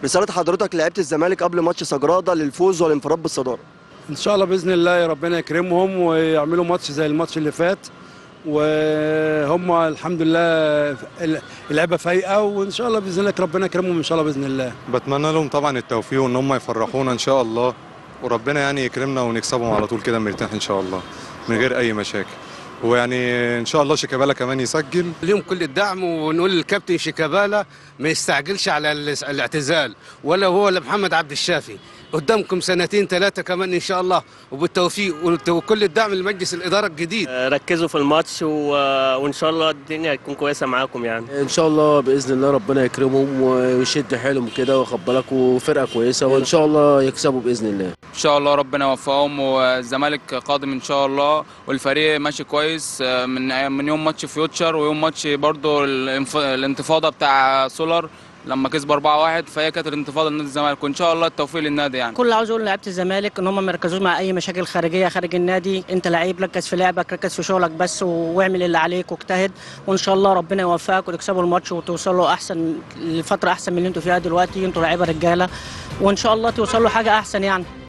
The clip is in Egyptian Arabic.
رساله حضرتك لعيبه الزمالك قبل ماتش سجراده للفوز والانفراد بالصداره ان شاء الله باذن الله ربنا يكرمهم ويعملوا ماتش زي الماتش اللي فات وهم الحمد لله اللعبه فايقه وان شاء الله باذن الله ربنا يكرمهم ان شاء الله باذن الله بتمنى لهم طبعا التوفيق وان هم يفرحونا ان شاء الله وربنا يعني يكرمنا ونكسبهم على طول كده مرتاح ان شاء الله من غير اي مشاكل ويعني ان شاء الله شيكابالا كمان يسجل ليهم كل الدعم ونقول للكابتن شيكابالا ما يستعجلش على الاعتزال ولا هو ولا محمد عبد الشافي قدامكم سنتين ثلاثة كمان إن شاء الله وبالتوفيق وكل الدعم لمجلس الإدارة الجديد ركزوا في الماتش و... وإن شاء الله الدنيا هتكون كويسة معاكم يعني ان شاء الله باذن الله ربنا يكرمهم ويشد حيلهم كده واخد بالك وفرقه كويسه وان شاء الله يكسبوا باذن الله ان شاء الله ربنا يوفقهم والزمالك قادم ان شاء الله والفريق ماشي كويس من من يوم ماتش فيوتشر ويوم ماتش برضو الانف... الانتفاضه بتاع سولار لما كسبوا 4-1 فهي كانت الانتفاضه لنادي الزمالك وان شاء الله التوفيق للنادي يعني كل اللي عاوز اقول لعيبه الزمالك ان هم ما يركزوش مع اي مشاكل خارجيه خارج النادي انت لعيب ركز في لعبك ركز في شغلك بس واعمل اللي عليك واجتهد وان شاء الله ربنا يوفقك وتكسبوا الماتش وتوصلوا احسن لفتره احسن من اللي انتوا فيها دلوقتي انتوا لعيبه رجاله وان شاء الله توصلوا حاجه احسن يعني